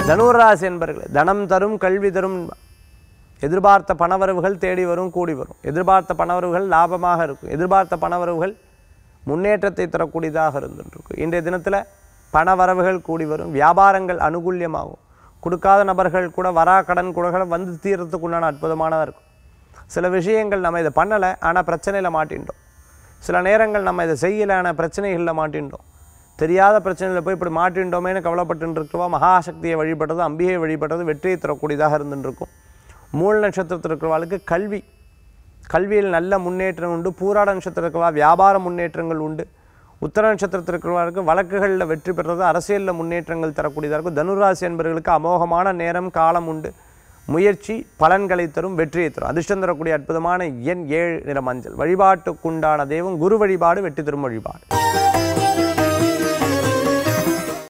தனுராசி என்பர்களே தனம் தரும் கல்வி தரும் எதிர்பார்த்த பணவரவுகள் தேடி வரும் கூடி வரும் எதிர்பார்த்த பணவரவுகள் லாபமாக இருக்கும் எதிர்பார்த்த பணவரவுகள் முன்னேற்றத்தை தரக்கூடியதாக இருந்துருக்கும் இன்றைய தினத்தில் பணவரவுகள் கூடி வரும் வியாபாரங்கள் அனுகூல்யமாகும் கொடுக்காத நபர்கள் கூட வரா கடன் கூட வந்து தீர்றதுக்கு உண்டான அற்புதமானதாக இருக்கும் சில விஷயங்கள் நம்ம இதை பண்ணலை ஆனால் பிரச்சனையில் மாட்டின்றோம் சில நேரங்கள் நம்ம இதை செய்யலை ஆனால் பிரச்சனைகளில் மாட்டின்றோம் தெரியாத பிரச்சனையில் போய் இப்படி மாட்டின்றோமேனு கவலைப்பட்டு இருக்கிறவா மகாசக்தியை வழிபடுறது அம்பிகையை வழிபடுறது வெற்றியை தரக்கூடியதாக இருந்துருக்கும் மூல நட்சத்திரத்தில் இருக்கிறவாளுக்கு கல்வி கல்வியில் நல்ல முன்னேற்றம் உண்டு பூராட நட்சத்திரம் இருக்கிறவா வியாபார முன்னேற்றங்கள் உண்டு உத்தர நட்சத்திரத்தில் இருக்கிறவர்களுக்கு வழக்குகளில் வெற்றி பெறுறது அரசியலில் முன்னேற்றங்கள் தரக்கூடியதாக இருக்கும் தனுராசி என்பவர்களுக்கு அமோகமான நேரம் காலம் உண்டு முயற்சி பலன்களை தரும் வெற்றியை தரும் அதிர்ஷ்டம் தரக்கூடிய அற்புதமான எண் ஏழு நிற மஞ்சள் வழிபாட்டுக்குண்டான தெய்வம் குரு வழிபாடு வெற்றி தரும் வழிபாடு